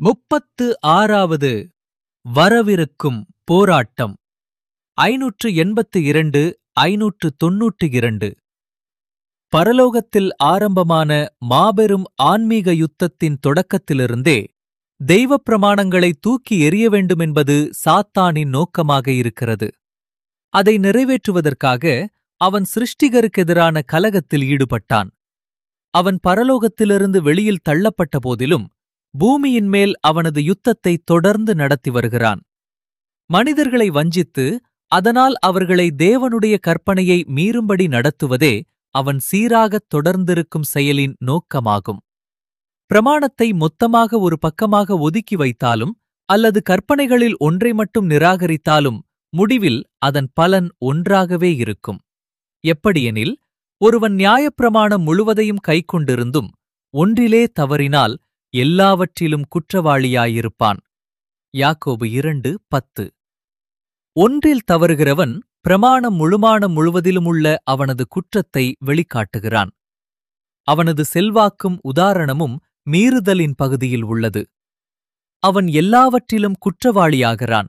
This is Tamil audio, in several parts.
முப்பத்து ஆறாவது வரவிருக்கும் போராட்டம் ஐநூற்று எண்பத்து இரண்டு ஐநூற்று தொன்னூற்று இரண்டு பரலோகத்தில் ஆரம்பமான மாபெரும் ஆன்மீக யுத்தத்தின் தொடக்கத்திலிருந்தே தெய்வப் பிரமாணங்களை தூக்கி எறிய வேண்டுமென்பது சாத்தானின் நோக்கமாக இருக்கிறது அதை நிறைவேற்றுவதற்காக அவன் சிருஷ்டிகருக்கெதிரான கலகத்தில் ஈடுபட்டான் அவன் பரலோகத்திலிருந்து வெளியில் தள்ளப்பட்ட போதிலும் பூமியின் மேல் அவனது யுத்தத்தை தொடர்ந்து நடத்தி வருகிறான் மனிதர்களை வஞ்சித்து அதனால் அவர்களை தேவனுடைய கற்பனையை மீறும்படி நடத்துவதே அவன் சீராகத் தொடர்ந்திருக்கும் செயலின் நோக்கமாகும் பிரமாணத்தை மொத்தமாக ஒரு பக்கமாக ஒதுக்கி வைத்தாலும் அல்லது கற்பனைகளில் ஒன்றை மட்டும் நிராகரித்தாலும் முடிவில் அதன் பலன் ஒன்றாகவே இருக்கும் எப்படியெனில் ஒருவன் நியாயப்பிரமாணம் முழுவதையும் கைக்கொண்டிருந்தும் ஒன்றிலே தவறினால் எல்லாவற்றிலும் குற்றவாளியாயிருப்பான் யாக்கோபு இரண்டு பத்து ஒன்றில் தவறுகிறவன் பிரமாணம் முழுமானம் முழுவதிலுமுள்ள அவனது குற்றத்தை வெளிக்காட்டுகிறான் அவனது செல்வாக்கும் உதாரணமும் மீறுதலின் பகுதியில் உள்ளது அவன் எல்லாவற்றிலும் குற்றவாளியாகிறான்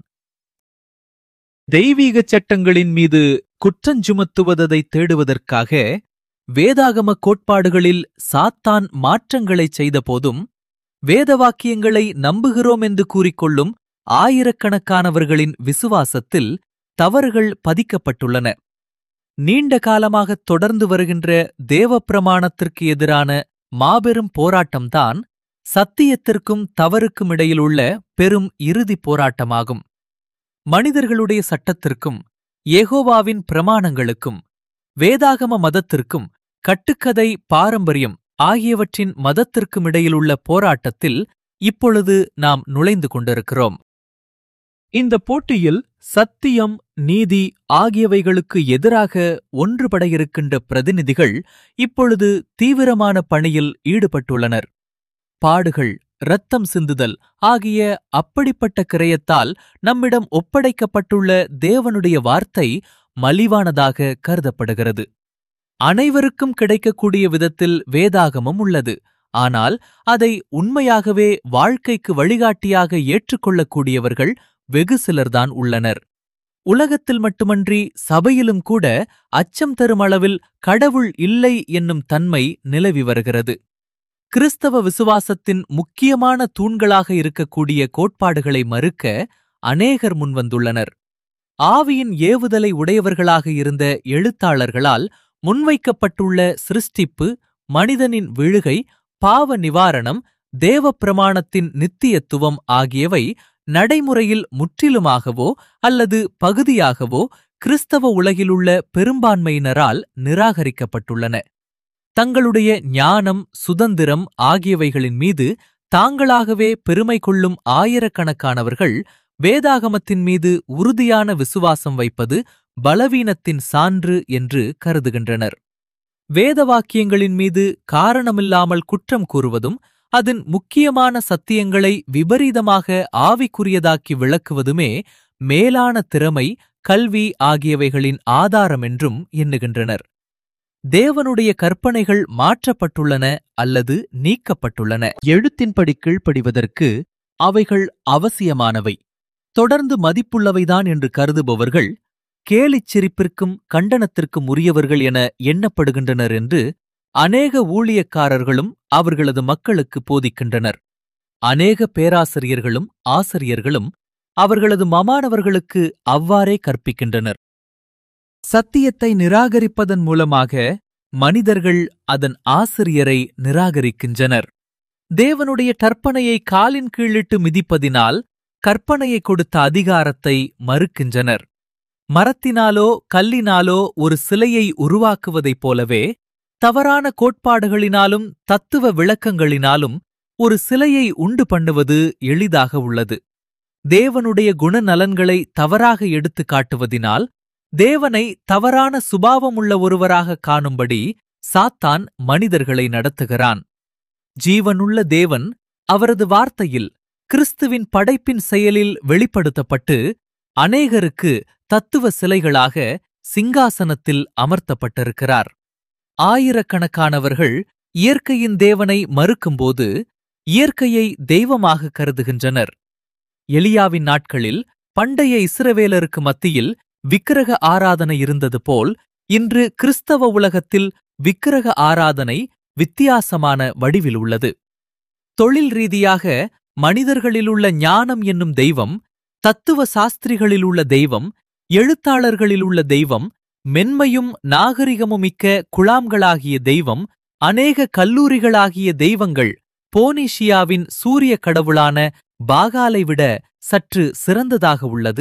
தெய்வீகச் சட்டங்களின் மீது குற்றஞ்சுமத்துவதை தேடுவதற்காக வேதாகம கோட்பாடுகளில் சாத்தான் மாற்றங்களைச் செய்தபோதும் வேதவாக்கியங்களை நம்புகிறோம் என்று கூறிக்கொள்ளும் ஆயிரக்கணக்கானவர்களின் விசுவாசத்தில் தவறுகள் பதிக்கப்பட்டுள்ளன நீண்ட காலமாகத் தொடர்ந்து வருகின்ற தேவப்பிரமாணத்திற்கு எதிரான மாபெரும் போராட்டம்தான் சத்தியத்திற்கும் தவறுக்கும் இடையிலுள்ள பெரும் இறுதிப் போராட்டமாகும் மனிதர்களுடைய சட்டத்திற்கும் ஏகோவாவின் பிரமாணங்களுக்கும் வேதாகம மதத்திற்கும் கட்டுக்கதை பாரம்பரியம் ஆகியவற்றின் மதத்திற்கும் இடையிலுள்ள போராட்டத்தில் இப்பொழுது நாம் நுழைந்து கொண்டிருக்கிறோம் இந்த போட்டியில் சத்தியம் நீதி ஆகியவைகளுக்கு எதிராக ஒன்றுபட இருக்கின்ற பிரதிநிதிகள் இப்பொழுது தீவிரமான பணியில் ஈடுபட்டுள்ளனர் பாடுகள் இரத்தம் சிந்துதல் ஆகிய அப்படிப்பட்ட கிரயத்தால் நம்மிடம் ஒப்படைக்கப்பட்டுள்ள தேவனுடைய வார்த்தை மலிவானதாக கருதப்படுகிறது அனைவருக்கும் கிடைக்கக்கூடிய விதத்தில் வேதாகமம் உள்ளது ஆனால் அதை உண்மையாகவே வாழ்க்கைக்கு வழிகாட்டியாக ஏற்றுக்கொள்ளக்கூடியவர்கள் வெகு சிலர்தான் உள்ளனர் உலகத்தில் மட்டுமன்றி சபையிலும் கூட அச்சம் தரும் அளவில் கடவுள் இல்லை என்னும் தன்மை நிலவி வருகிறது கிறிஸ்தவ விசுவாசத்தின் முக்கியமான தூண்களாக இருக்கக்கூடிய கோட்பாடுகளை மறுக்க அநேகர் முன்வந்துள்ளனர் ஆவியின் ஏவுதலை உடையவர்களாக இருந்த எழுத்தாளர்களால் முன்வைக்கப்பட்டுள்ள சிருஷ்டிப்பு மனிதனின் விழுகை பாவ நிவாரணம் தேவ பிரமாணத்தின் நித்தியத்துவம் ஆகியவை நடைமுறையில் முற்றிலுமாகவோ அல்லது பகுதியாகவோ கிறிஸ்தவ உலகிலுள்ள பெரும்பான்மையினரால் நிராகரிக்கப்பட்டுள்ளன தங்களுடைய ஞானம் சுதந்திரம் ஆகியவைகளின் மீது தாங்களாகவே பெருமை கொள்ளும் ஆயிரக்கணக்கானவர்கள் வேதாகமத்தின் மீது உறுதியான விசுவாசம் வைப்பது பலவீனத்தின் சான்று என்று கருதுகின்றனர் வேதவாக்கியங்களின் மீது காரணமில்லாமல் குற்றம் கூறுவதும் அதன் முக்கியமான சத்தியங்களை விபரீதமாக ஆவிக்குரியதாக்கி விளக்குவதுமே மேலான திறமை கல்வி ஆகியவைகளின் ஆதாரம் என்றும் எண்ணுகின்றனர் தேவனுடைய கற்பனைகள் மாற்றப்பட்டுள்ளன அல்லது நீக்கப்பட்டுள்ளன எழுத்தின்படி கீழ்ப்படிவதற்கு அவைகள் அவசியமானவை தொடர்ந்து மதிப்புள்ளவைதான் என்று கருதுபவர்கள் கேலிச் சிரிப்பிற்கும் கண்டனத்திற்கும் உரியவர்கள் என எண்ணப்படுகின்றனர் என்று அநேக ஊழியக்காரர்களும் அவர்களது மக்களுக்கு போதிக்கின்றனர் அநேக பேராசிரியர்களும் ஆசிரியர்களும் அவர்களது மமானவர்களுக்கு அவ்வாறே கற்பிக்கின்றனர் சத்தியத்தை நிராகரிப்பதன் மூலமாக மனிதர்கள் அதன் ஆசிரியரை நிராகரிக்கின்றனர் தேவனுடைய கற்பனையை காலின் கீழிட்டு மிதிப்பதினால் கற்பனையை கொடுத்த அதிகாரத்தை மறுக்கின்றனர் மரத்தினாலோ கல்லினாலோ ஒரு சிலையை உருவாக்குவதைப் போலவே தவறான கோட்பாடுகளினாலும் தத்துவ விளக்கங்களினாலும் ஒரு சிலையை உண்டு பண்ணுவது எளிதாக உள்ளது தேவனுடைய குணநலன்களை தவறாக எடுத்துக் காட்டுவதினால் தேவனை தவறான சுபாவமுள்ள ஒருவராக காணும்படி சாத்தான் மனிதர்களை நடத்துகிறான் ஜீவனுள்ள தேவன் அவரது வார்த்தையில் கிறிஸ்துவின் படைப்பின் செயலில் வெளிப்படுத்தப்பட்டு அநேகருக்கு தத்துவ சிலைகளாக சிங்காசனத்தில் அமர்த்தப்பட்டிருக்கிறார் ஆயிரக்கணக்கானவர்கள் இயற்கையின் தேவனை மறுக்கும்போது இயற்கையை தெய்வமாக கருதுகின்றனர் எலியாவின் நாட்களில் பண்டைய இஸ்ரவேலருக்கு மத்தியில் விக்கிரக ஆராதனை இருந்தது போல் இன்று கிறிஸ்தவ உலகத்தில் விக்கிரக ஆராதனை வித்தியாசமான வடிவில் உள்ளது தொழில் ரீதியாக மனிதர்களிலுள்ள ஞானம் என்னும் தெய்வம் தத்துவ சாஸ்திரிகளிலுள்ள தெய்வம் எழுத்தாளர்களிலுள்ள தெய்வம் மென்மையும் நாகரிகமுமிக்க குழாம்களாகிய தெய்வம் அநேக கல்லூரிகளாகிய தெய்வங்கள் போனீஷியாவின் சூரிய கடவுளான பாகாலை விட சற்று சிறந்ததாக உள்ளது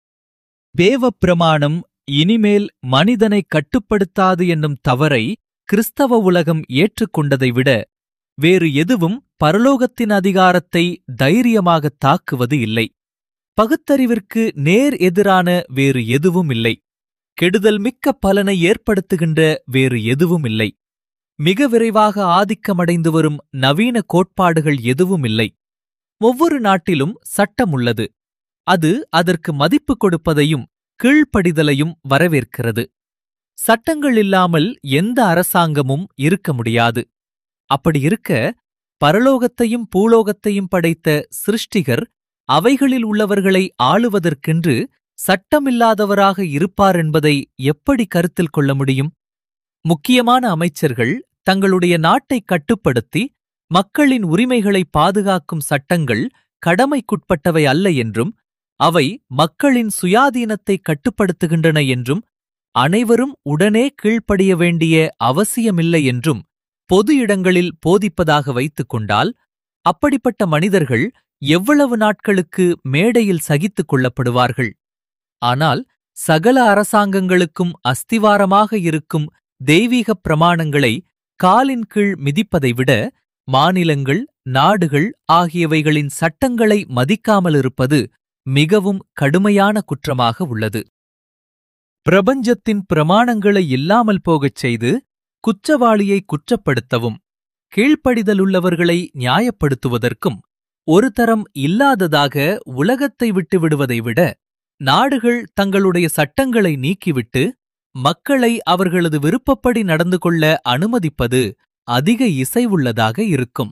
தேவப் பிரமாணம் இனிமேல் மனிதனை கட்டுப்படுத்தாது என்னும் தவறை கிறிஸ்தவ உலகம் ஏற்றுக்கொண்டதை விட வேறு எதுவும் பரலோகத்தின் அதிகாரத்தை தைரியமாக தாக்குவது இல்லை பகுத்தறிவிற்கு நேர் எதிரான வேறு எதுவும் இல்லை கெடுதல் மிக்க பலனை ஏற்படுத்துகின்ற வேறு எதுவும் இல்லை மிக விரைவாக ஆதிக்கமடைந்து வரும் நவீன கோட்பாடுகள் எதுவும் இல்லை ஒவ்வொரு நாட்டிலும் சட்டம் உள்ளது அது அதற்கு மதிப்பு கொடுப்பதையும் கீழ்ப்படிதலையும் வரவேற்கிறது சட்டங்கள் இல்லாமல் எந்த அரசாங்கமும் இருக்க முடியாது அப்படி இருக்க பரலோகத்தையும் பூலோகத்தையும் படைத்த சிருஷ்டிகர் அவைகளில் உள்ளவர்களை ஆளுவதற்கென்று சட்டமில்லாதவராக இருப்பார் என்பதை எப்படி கருத்தில் கொள்ள முடியும் முக்கியமான அமைச்சர்கள் தங்களுடைய நாட்டை கட்டுப்படுத்தி மக்களின் உரிமைகளை பாதுகாக்கும் சட்டங்கள் கடமைக்குட்பட்டவை அல்ல என்றும் அவை மக்களின் சுயாதீனத்தை கட்டுப்படுத்துகின்றன என்றும் அனைவரும் உடனே கீழ்ப்படிய வேண்டிய அவசியமில்லை என்றும் பொது இடங்களில் போதிப்பதாக வைத்துக் கொண்டால் அப்படிப்பட்ட மனிதர்கள் எவ்வளவு நாட்களுக்கு மேடையில் சகித்துக் கொள்ளப்படுவார்கள் ஆனால் சகல அரசாங்கங்களுக்கும் அஸ்திவாரமாக இருக்கும் தெய்வீகப் பிரமாணங்களை காலின் கீழ் மிதிப்பதை விட மாநிலங்கள் நாடுகள் ஆகியவைகளின் சட்டங்களை மதிக்காமல் இருப்பது மிகவும் கடுமையான குற்றமாக உள்ளது பிரபஞ்சத்தின் பிரமாணங்களை இல்லாமல் போகச் செய்து குற்றவாளியை குற்றப்படுத்தவும் கீழ்ப்படிதலுள்ளவர்களை நியாயப்படுத்துவதற்கும் ஒரு தரம் இல்லாததாக உலகத்தை விட்டு விடுவதை விட நாடுகள் தங்களுடைய சட்டங்களை நீக்கிவிட்டு மக்களை அவர்களது விருப்பப்படி நடந்து கொள்ள அனுமதிப்பது அதிக இசைவுள்ளதாக இருக்கும்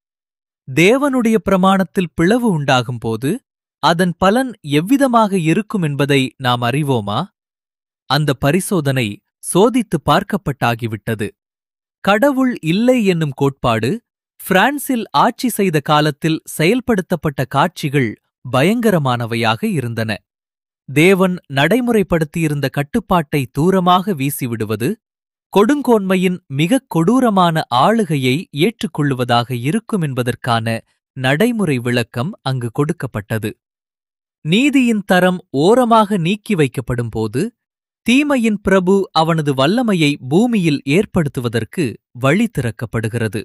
தேவனுடைய பிரமாணத்தில் பிளவு உண்டாகும்போது அதன் பலன் எவ்விதமாக இருக்கும் என்பதை நாம் அறிவோமா அந்த பரிசோதனை சோதித்து பார்க்கப்பட்டாகிவிட்டது கடவுள் இல்லை என்னும் கோட்பாடு பிரான்சில் ஆட்சி செய்த காலத்தில் செயல்படுத்தப்பட்ட காட்சிகள் பயங்கரமானவையாக இருந்தன தேவன் நடைமுறைப்படுத்தியிருந்த கட்டுப்பாட்டை தூரமாக வீசிவிடுவது கொடுங்கோன்மையின் மிகக் கொடூரமான ஆளுகையை ஏற்றுக்கொள்ளுவதாக இருக்கும் என்பதற்கான நடைமுறை விளக்கம் அங்கு கொடுக்கப்பட்டது நீதியின் தரம் ஓரமாக நீக்கி வைக்கப்படும்போது தீமையின் பிரபு அவனது வல்லமையை பூமியில் ஏற்படுத்துவதற்கு வழி திறக்கப்படுகிறது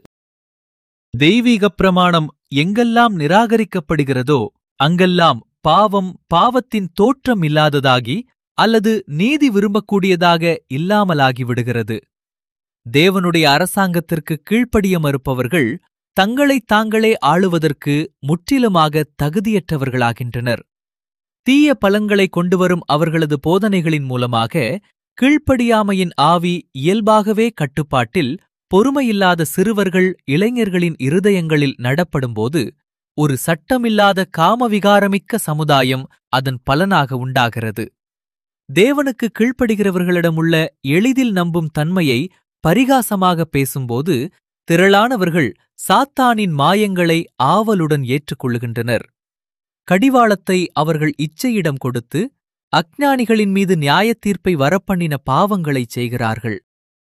தெய்வீகப் பிரமாணம் எங்கெல்லாம் நிராகரிக்கப்படுகிறதோ அங்கெல்லாம் பாவம் பாவத்தின் தோற்றம் இல்லாததாகி அல்லது நீதி விரும்பக்கூடியதாக இல்லாமலாகி விடுகிறது தேவனுடைய அரசாங்கத்திற்கு கீழ்ப்படிய மறுப்பவர்கள் தங்களைத் தாங்களே ஆளுவதற்கு முற்றிலுமாக தகுதியற்றவர்களாகின்றனர் தீய பலன்களை கொண்டுவரும் அவர்களது போதனைகளின் மூலமாக கீழ்ப்படியாமையின் ஆவி இயல்பாகவே கட்டுப்பாட்டில் பொறுமையில்லாத சிறுவர்கள் இளைஞர்களின் இருதயங்களில் நடப்படும்போது ஒரு சட்டமில்லாத காமவிகாரமிக்க சமுதாயம் அதன் பலனாக உண்டாகிறது தேவனுக்கு கீழ்ப்படுகிறவர்களிடமுள்ள எளிதில் நம்பும் தன்மையை பரிகாசமாக பேசும்போது திரளானவர்கள் சாத்தானின் மாயங்களை ஆவலுடன் ஏற்றுக்கொள்ளுகின்றனர் கடிவாளத்தை அவர்கள் இச்சையிடம் கொடுத்து அஞ்ஞானிகளின் மீது நியாயத்தீர்ப்பை வரப்பண்ணின பாவங்களைச் செய்கிறார்கள்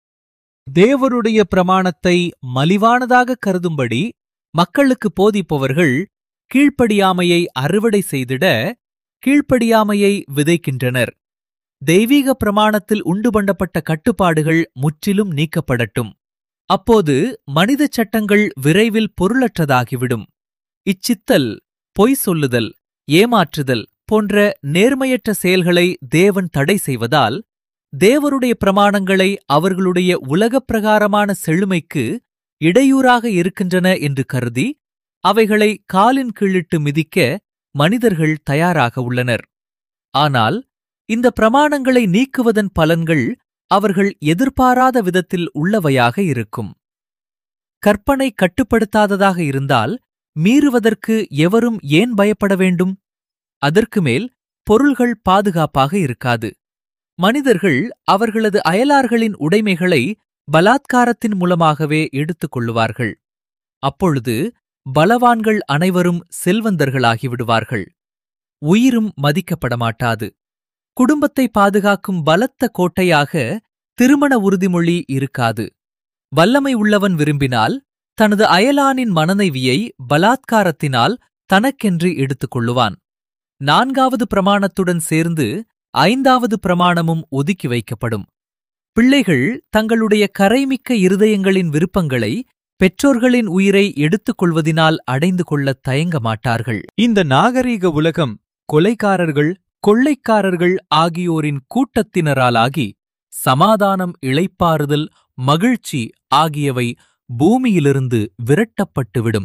தேவருடைய பிரமாணத்தை மலிவானதாக கருதும்படி மக்களுக்கு போதிப்பவர்கள் கீழ்ப்படியாமையை அறுவடை செய்திட கீழ்ப்படியாமையை விதைக்கின்றனர் தெய்வீக பிரமாணத்தில் உண்டு பண்ணப்பட்ட கட்டுப்பாடுகள் முற்றிலும் நீக்கப்படட்டும் அப்போது மனித சட்டங்கள் விரைவில் பொருளற்றதாகிவிடும் இச்சித்தல் பொய் சொல்லுதல் ஏமாற்றுதல் போன்ற நேர்மையற்ற செயல்களை தேவன் தடை செய்வதால் தேவருடைய பிரமாணங்களை அவர்களுடைய உலகப் பிரகாரமான செழுமைக்கு இடையூறாக இருக்கின்றன என்று கருதி அவைகளை காலின் கீழிட்டு மிதிக்க மனிதர்கள் தயாராக உள்ளனர் ஆனால் இந்த பிரமாணங்களை நீக்குவதன் பலன்கள் அவர்கள் எதிர்பாராத விதத்தில் உள்ளவையாக இருக்கும் கற்பனை கட்டுப்படுத்தாததாக இருந்தால் மீறுவதற்கு எவரும் ஏன் பயப்பட வேண்டும் அதற்கு மேல் பொருள்கள் பாதுகாப்பாக இருக்காது மனிதர்கள் அவர்களது அயலார்களின் உடைமைகளை பலாத்காரத்தின் மூலமாகவே எடுத்துக் கொள்ளுவார்கள் அப்பொழுது பலவான்கள் அனைவரும் செல்வந்தர்களாகிவிடுவார்கள் உயிரும் மதிக்கப்பட மாட்டாது குடும்பத்தை பாதுகாக்கும் பலத்த கோட்டையாக திருமண உறுதிமொழி இருக்காது வல்லமை உள்ளவன் விரும்பினால் தனது அயலானின் மனனைவியை பலாத்காரத்தினால் தனக்கென்று எடுத்துக் கொள்ளுவான் நான்காவது பிரமாணத்துடன் சேர்ந்து ஐந்தாவது பிரமாணமும் ஒதுக்கி வைக்கப்படும் பிள்ளைகள் தங்களுடைய கரைமிக்க இருதயங்களின் விருப்பங்களை பெற்றோர்களின் உயிரை எடுத்துக் கொள்வதினால் அடைந்து கொள்ளத் தயங்க மாட்டார்கள் இந்த நாகரீக உலகம் கொலைக்காரர்கள் கொள்ளைக்காரர்கள் ஆகியோரின் கூட்டத்தினராலாகி சமாதானம் இளைப்பாறுதல் மகிழ்ச்சி ஆகியவை பூமியிலிருந்து விரட்டப்பட்டுவிடும்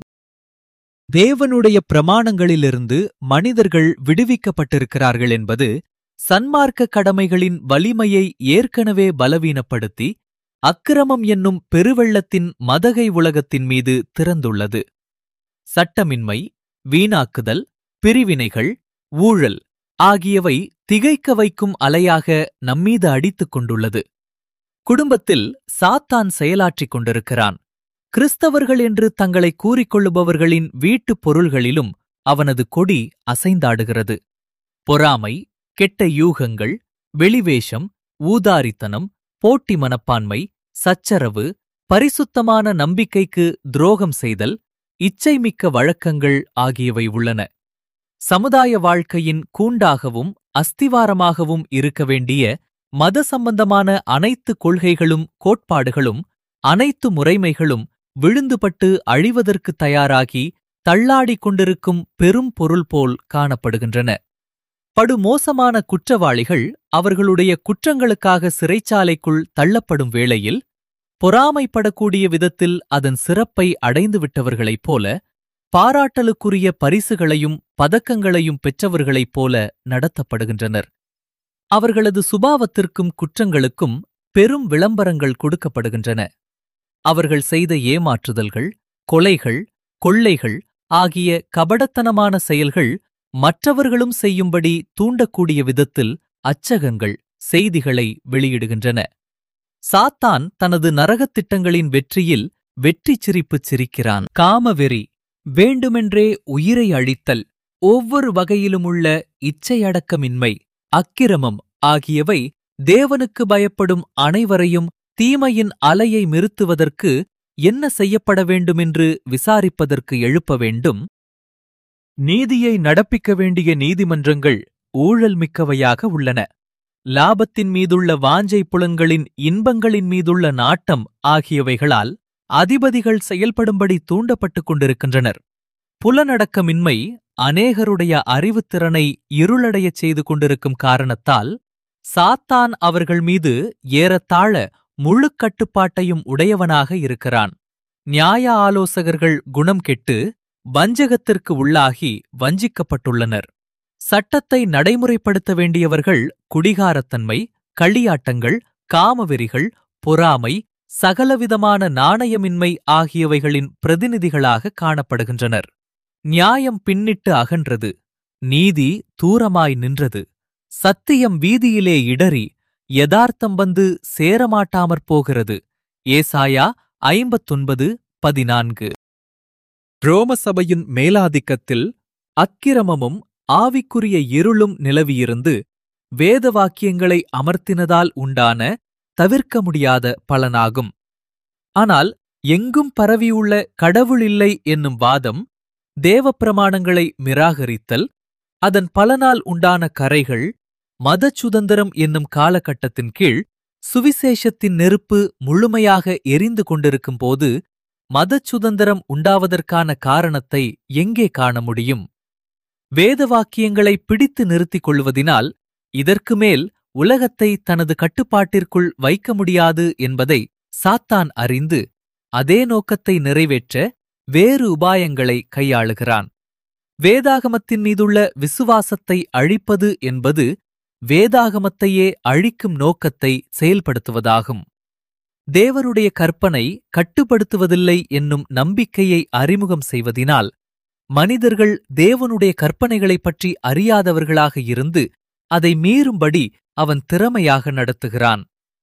தேவனுடைய பிரமாணங்களிலிருந்து மனிதர்கள் விடுவிக்கப்பட்டிருக்கிறார்கள் என்பது சன்மார்க்க கடமைகளின் வலிமையை ஏற்கனவே பலவீனப்படுத்தி அக்கிரமம் என்னும் பெருவெள்ளத்தின் மதகை உலகத்தின் மீது திறந்துள்ளது சட்டமின்மை வீணாக்குதல் பிரிவினைகள் ஊழல் ஆகியவை திகைக்க வைக்கும் அலையாக நம்மீது அடித்துக் கொண்டுள்ளது குடும்பத்தில் சாத்தான் செயலாற்றிக் கொண்டிருக்கிறான் கிறிஸ்தவர்கள் என்று தங்களை கூறிக்கொள்ளுபவர்களின் வீட்டுப் பொருள்களிலும் அவனது கொடி அசைந்தாடுகிறது பொறாமை கெட்ட யூகங்கள் வெளிவேஷம் ஊதாரித்தனம் போட்டி மனப்பான்மை சச்சரவு பரிசுத்தமான நம்பிக்கைக்கு துரோகம் செய்தல் இச்சைமிக்க வழக்கங்கள் ஆகியவை உள்ளன சமுதாய வாழ்க்கையின் கூண்டாகவும் அஸ்திவாரமாகவும் இருக்க வேண்டிய மத சம்பந்தமான அனைத்து கொள்கைகளும் கோட்பாடுகளும் அனைத்து முறைமைகளும் விழுந்துபட்டு அழிவதற்கு தயாராகி தள்ளாடிக் கொண்டிருக்கும் பெரும் பொருள் போல் காணப்படுகின்றன படுமோசமான குற்றவாளிகள் அவர்களுடைய குற்றங்களுக்காக சிறைச்சாலைக்குள் தள்ளப்படும் வேளையில் பொறாமைப்படக்கூடிய விதத்தில் அதன் சிறப்பை அடைந்துவிட்டவர்களைப் போல பாராட்டலுக்குரிய பரிசுகளையும் பதக்கங்களையும் பெற்றவர்களைப் போல நடத்தப்படுகின்றனர் அவர்களது சுபாவத்திற்கும் குற்றங்களுக்கும் பெரும் விளம்பரங்கள் கொடுக்கப்படுகின்றன அவர்கள் செய்த ஏமாற்றுதல்கள் கொலைகள் கொள்ளைகள் ஆகிய கபடத்தனமான செயல்கள் மற்றவர்களும் செய்யும்படி தூண்டக்கூடிய விதத்தில் அச்சகங்கள் செய்திகளை வெளியிடுகின்றன சாத்தான் தனது நரகத் திட்டங்களின் வெற்றியில் வெற்றி சிரிப்புச் சிரிக்கிறான் காமவெறி வேண்டுமென்றே உயிரை அழித்தல் ஒவ்வொரு வகையிலுமுள்ள இச்சையடக்கமின்மை அக்கிரமம் ஆகியவை தேவனுக்கு பயப்படும் அனைவரையும் தீமையின் அலையை நிறுத்துவதற்கு என்ன செய்யப்பட வேண்டுமென்று விசாரிப்பதற்கு எழுப்ப வேண்டும் நீதியை நடப்பிக்க வேண்டிய நீதிமன்றங்கள் ஊழல் மிக்கவையாக உள்ளன லாபத்தின் மீதுள்ள வாஞ்சை புலன்களின் இன்பங்களின் மீதுள்ள நாட்டம் ஆகியவைகளால் அதிபதிகள் செயல்படும்படி தூண்டப்பட்டுக் கொண்டிருக்கின்றனர் புலனடக்கமின்மை அநேகருடைய அறிவுத்திறனை இருளடையச் செய்து கொண்டிருக்கும் காரணத்தால் சாத்தான் அவர்கள் மீது ஏறத்தாழ முழு கட்டுப்பாட்டையும் உடையவனாக இருக்கிறான் நியாய ஆலோசகர்கள் குணம் கெட்டு வஞ்சகத்திற்கு உள்ளாகி வஞ்சிக்கப்பட்டுள்ளனர் சட்டத்தை நடைமுறைப்படுத்த வேண்டியவர்கள் குடிகாரத்தன்மை களியாட்டங்கள் காமவெறிகள் பொறாமை சகலவிதமான நாணயமின்மை ஆகியவைகளின் பிரதிநிதிகளாக காணப்படுகின்றனர் நியாயம் பின்னிட்டு அகன்றது நீதி தூரமாய் நின்றது சத்தியம் வீதியிலே இடறி யதார்த்தம் வந்து சேரமாட்டாமற் போகிறது ஏசாயா ஐம்பத்தொன்பது பதினான்கு ரோம சபையின் மேலாதிக்கத்தில் அக்கிரமமும் ஆவிக்குரிய இருளும் நிலவியிருந்து வேத வாக்கியங்களை அமர்த்தினதால் உண்டான தவிர்க்க முடியாத பலனாகும் ஆனால் எங்கும் பரவியுள்ள கடவுள் இல்லை என்னும் வாதம் தேவப்பிரமாணங்களை நிராகரித்தல் அதன் பலனால் உண்டான கரைகள் மதச் சுதந்திரம் என்னும் காலகட்டத்தின் கீழ் சுவிசேஷத்தின் நெருப்பு முழுமையாக எரிந்து கொண்டிருக்கும் போது மதச் சுதந்திரம் உண்டாவதற்கான காரணத்தை எங்கே காண முடியும் வேத வாக்கியங்களை பிடித்து நிறுத்திக் கொள்வதினால் இதற்கு மேல் உலகத்தை தனது கட்டுப்பாட்டிற்குள் வைக்க முடியாது என்பதை சாத்தான் அறிந்து அதே நோக்கத்தை நிறைவேற்ற வேறு உபாயங்களை கையாளுகிறான் வேதாகமத்தின் மீதுள்ள விசுவாசத்தை அழிப்பது என்பது வேதாகமத்தையே அழிக்கும் நோக்கத்தை செயல்படுத்துவதாகும் தேவருடைய கற்பனை கட்டுப்படுத்துவதில்லை என்னும் நம்பிக்கையை அறிமுகம் செய்வதினால் மனிதர்கள் தேவனுடைய கற்பனைகளைப் பற்றி அறியாதவர்களாக இருந்து அதை மீறும்படி அவன் திறமையாக நடத்துகிறான்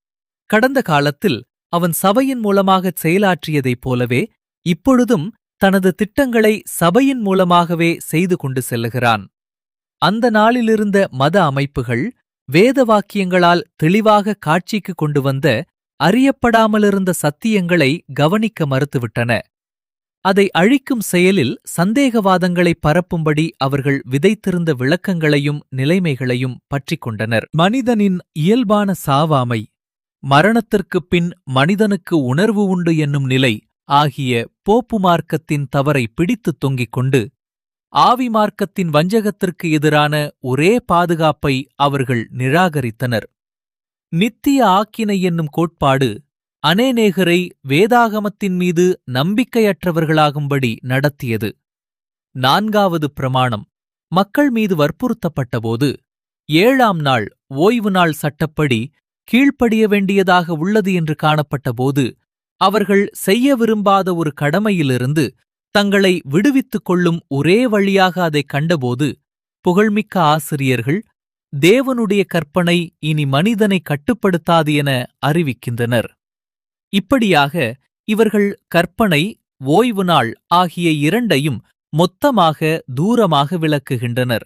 கடந்த காலத்தில் அவன் சபையின் மூலமாகச் செயலாற்றியதைப் போலவே இப்பொழுதும் தனது திட்டங்களை சபையின் மூலமாகவே செய்து கொண்டு செல்லுகிறான் அந்த நாளிலிருந்த மத அமைப்புகள் வேத வாக்கியங்களால் தெளிவாக காட்சிக்கு கொண்டு வந்த அறியப்படாமலிருந்த சத்தியங்களை கவனிக்க மறுத்துவிட்டன அதை அழிக்கும் செயலில் சந்தேகவாதங்களை பரப்பும்படி அவர்கள் விதைத்திருந்த விளக்கங்களையும் நிலைமைகளையும் பற்றிக் கொண்டனர் மனிதனின் இயல்பான சாவாமை மரணத்திற்குப் பின் மனிதனுக்கு உணர்வு உண்டு என்னும் நிலை ஆகிய போப்பு மார்க்கத்தின் தவறை பிடித்துத் தொங்கிக் கொண்டு ஆவி மார்க்கத்தின் வஞ்சகத்திற்கு எதிரான ஒரே பாதுகாப்பை அவர்கள் நிராகரித்தனர் நித்திய ஆக்கினை என்னும் கோட்பாடு அனேநேகரை வேதாகமத்தின் மீது நம்பிக்கையற்றவர்களாகும்படி நடத்தியது நான்காவது பிரமாணம் மக்கள் மீது வற்புறுத்தப்பட்டபோது ஏழாம் நாள் ஓய்வு நாள் சட்டப்படி கீழ்ப்படிய வேண்டியதாக உள்ளது என்று காணப்பட்டபோது அவர்கள் செய்ய விரும்பாத ஒரு கடமையிலிருந்து தங்களை விடுவித்துக் கொள்ளும் ஒரே வழியாக அதைக் கண்டபோது புகழ்மிக்க ஆசிரியர்கள் தேவனுடைய கற்பனை இனி மனிதனை கட்டுப்படுத்தாது என அறிவிக்கின்றனர் இப்படியாக இவர்கள் கற்பனை ஓய்வு நாள் ஆகிய இரண்டையும் மொத்தமாக தூரமாக விளக்குகின்றனர்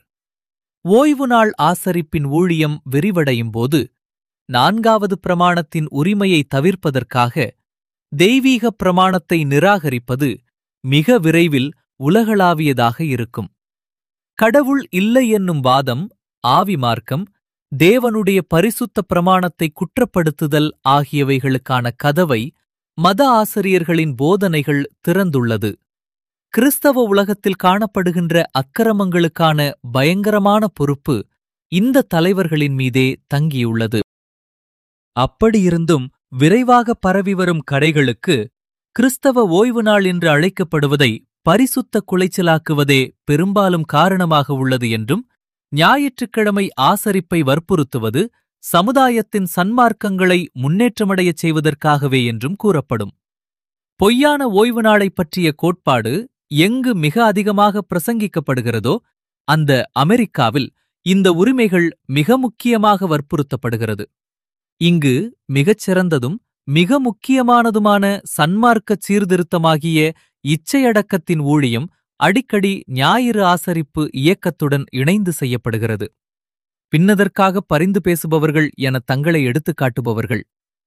ஓய்வு நாள் ஆசரிப்பின் ஊழியம் விரிவடையும் போது நான்காவது பிரமாணத்தின் உரிமையை தவிர்ப்பதற்காக தெய்வீக பிரமாணத்தை நிராகரிப்பது மிக விரைவில் உலகளாவியதாக இருக்கும் கடவுள் இல்லை என்னும் வாதம் ஆவி மார்க்கம் தேவனுடைய பரிசுத்த பிரமாணத்தை குற்றப்படுத்துதல் ஆகியவைகளுக்கான கதவை மத ஆசிரியர்களின் போதனைகள் திறந்துள்ளது கிறிஸ்தவ உலகத்தில் காணப்படுகின்ற அக்கிரமங்களுக்கான பயங்கரமான பொறுப்பு இந்த தலைவர்களின் மீதே தங்கியுள்ளது அப்படியிருந்தும் விரைவாக பரவி வரும் கடைகளுக்கு கிறிஸ்தவ ஓய்வு நாள் என்று அழைக்கப்படுவதை பரிசுத்த குலைச்சலாக்குவதே பெரும்பாலும் காரணமாக உள்ளது என்றும் ஞாயிற்றுக்கிழமை ஆசரிப்பை வற்புறுத்துவது சமுதாயத்தின் சன்மார்க்கங்களை முன்னேற்றமடையச் செய்வதற்காகவே என்றும் கூறப்படும் பொய்யான ஓய்வு நாளைப் பற்றிய கோட்பாடு எங்கு மிக அதிகமாக பிரசங்கிக்கப்படுகிறதோ அந்த அமெரிக்காவில் இந்த உரிமைகள் மிக முக்கியமாக வற்புறுத்தப்படுகிறது இங்கு மிகச் சிறந்ததும் மிக முக்கியமானதுமான சன்மார்க்க சீர்திருத்தமாகிய இச்சையடக்கத்தின் ஊழியம் அடிக்கடி ஞாயிறு ஆசரிப்பு இயக்கத்துடன் இணைந்து செய்யப்படுகிறது பின்னதற்காக பரிந்து பேசுபவர்கள் என தங்களை எடுத்துக் காட்டுபவர்கள்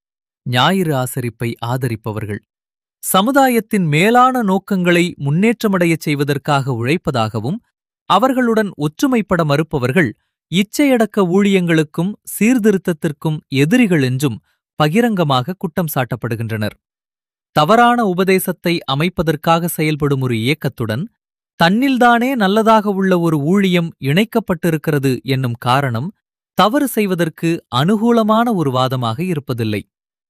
ஞாயிறு ஆசரிப்பை ஆதரிப்பவர்கள் சமுதாயத்தின் மேலான நோக்கங்களை முன்னேற்றமடையச் செய்வதற்காக உழைப்பதாகவும் அவர்களுடன் ஒற்றுமைப்பட மறுப்பவர்கள் இச்சையடக்க ஊழியங்களுக்கும் சீர்திருத்தத்திற்கும் எதிரிகள் என்றும் பகிரங்கமாக குற்றம் சாட்டப்படுகின்றனர் தவறான உபதேசத்தை அமைப்பதற்காக செயல்படும் ஒரு இயக்கத்துடன் தன்னில்தானே நல்லதாக உள்ள ஒரு ஊழியம் இணைக்கப்பட்டிருக்கிறது என்னும் காரணம் தவறு செய்வதற்கு அனுகூலமான ஒரு வாதமாக இருப்பதில்லை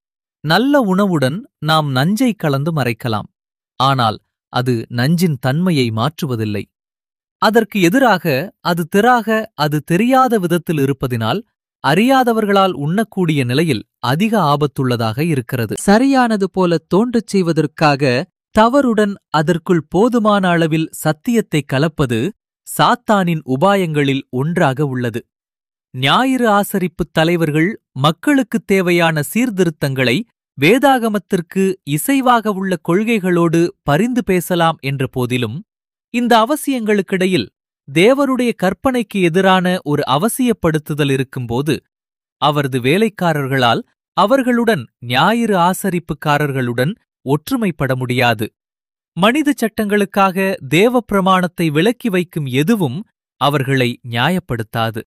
நல்ல உணவுடன் நாம் நஞ்சை கலந்து மறைக்கலாம் ஆனால் அது நஞ்சின் தன்மையை மாற்றுவதில்லை அதற்கு எதிராக அது திராக அது தெரியாத விதத்தில் இருப்பதினால் அறியாதவர்களால் உண்ணக்கூடிய நிலையில் அதிக ஆபத்துள்ளதாக இருக்கிறது சரியானது போல தோன்றச் செய்வதற்காக தவறுடன் அதற்குள் போதுமான அளவில் சத்தியத்தை கலப்பது சாத்தானின் உபாயங்களில் ஒன்றாக உள்ளது ஞாயிறு ஆசரிப்புத் தலைவர்கள் மக்களுக்குத் தேவையான சீர்திருத்தங்களை வேதாகமத்திற்கு இசைவாக உள்ள கொள்கைகளோடு பரிந்து பேசலாம் என்ற போதிலும் இந்த அவசியங்களுக்கிடையில் தேவருடைய கற்பனைக்கு எதிரான ஒரு அவசியப்படுத்துதல் இருக்கும்போது அவரது வேலைக்காரர்களால் அவர்களுடன் ஞாயிறு ஆசரிப்புக்காரர்களுடன் ஒற்றுமைப்பட முடியாது மனித சட்டங்களுக்காக தேவ பிரமாணத்தை விலக்கி வைக்கும் எதுவும் அவர்களை நியாயப்படுத்தாது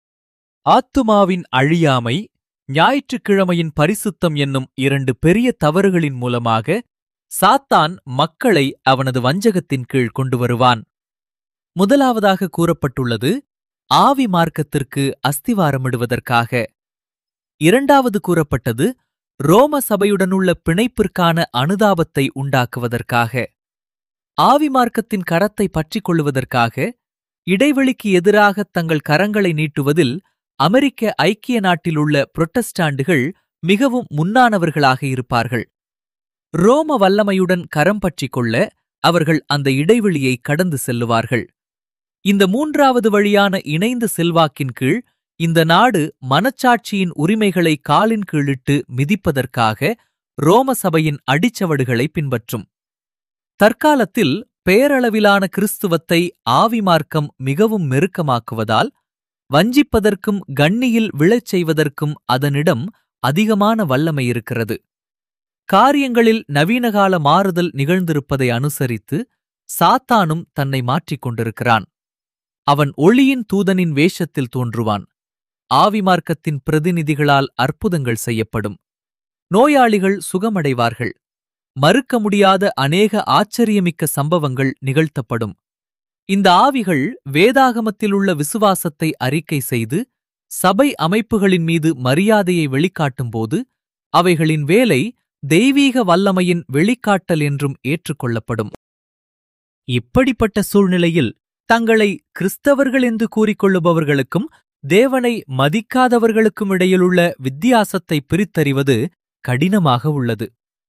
ஆத்துமாவின் அழியாமை ஞாயிற்றுக்கிழமையின் பரிசுத்தம் என்னும் இரண்டு பெரிய தவறுகளின் மூலமாக சாத்தான் மக்களை அவனது வஞ்சகத்தின் கீழ் கொண்டு வருவான் முதலாவதாக கூறப்பட்டுள்ளது ஆவி மார்க்கத்திற்கு அஸ்திவாரமிடுவதற்காக இரண்டாவது கூறப்பட்டது ரோம சபையுடனுள்ள பிணைப்பிற்கான அனுதாபத்தை உண்டாக்குவதற்காக ஆவி மார்க்கத்தின் கரத்தை பற்றிக் கொள்வதற்காக இடைவெளிக்கு எதிராக தங்கள் கரங்களை நீட்டுவதில் அமெரிக்க ஐக்கிய நாட்டிலுள்ள புரொட்டஸ்டாண்டுகள் மிகவும் முன்னானவர்களாக இருப்பார்கள் ரோம வல்லமையுடன் கரம் பற்றிக் கொள்ள அவர்கள் அந்த இடைவெளியை கடந்து செல்லுவார்கள் இந்த மூன்றாவது வழியான இணைந்த செல்வாக்கின் கீழ் இந்த நாடு மனச்சாட்சியின் உரிமைகளை காலின் கீழிட்டு மிதிப்பதற்காக ரோம சபையின் அடிச்சவடுகளை பின்பற்றும் தற்காலத்தில் பேரளவிலான கிறிஸ்துவத்தை ஆவி மார்க்கம் மிகவும் நெருக்கமாக்குவதால் வஞ்சிப்பதற்கும் கண்ணியில் விழச் செய்வதற்கும் அதனிடம் அதிகமான வல்லமை இருக்கிறது காரியங்களில் நவீனகால மாறுதல் நிகழ்ந்திருப்பதை அனுசரித்து சாத்தானும் தன்னை மாற்றிக் கொண்டிருக்கிறான் அவன் ஒளியின் தூதனின் வேஷத்தில் தோன்றுவான் ஆவி மார்க்கத்தின் பிரதிநிதிகளால் அற்புதங்கள் செய்யப்படும் நோயாளிகள் சுகமடைவார்கள் மறுக்க முடியாத அநேக ஆச்சரியமிக்க சம்பவங்கள் நிகழ்த்தப்படும் இந்த ஆவிகள் வேதாகமத்திலுள்ள விசுவாசத்தை அறிக்கை செய்து சபை அமைப்புகளின் மீது மரியாதையை வெளிக்காட்டும்போது அவைகளின் வேலை தெய்வீக வல்லமையின் வெளிக்காட்டல் என்றும் ஏற்றுக்கொள்ளப்படும் இப்படிப்பட்ட சூழ்நிலையில் தங்களை கிறிஸ்தவர்கள் என்று கூறிக்கொள்ளுபவர்களுக்கும் தேவனை மதிக்காதவர்களுக்கும் இடையிலுள்ள வித்தியாசத்தை பிரித்தறிவது கடினமாக உள்ளது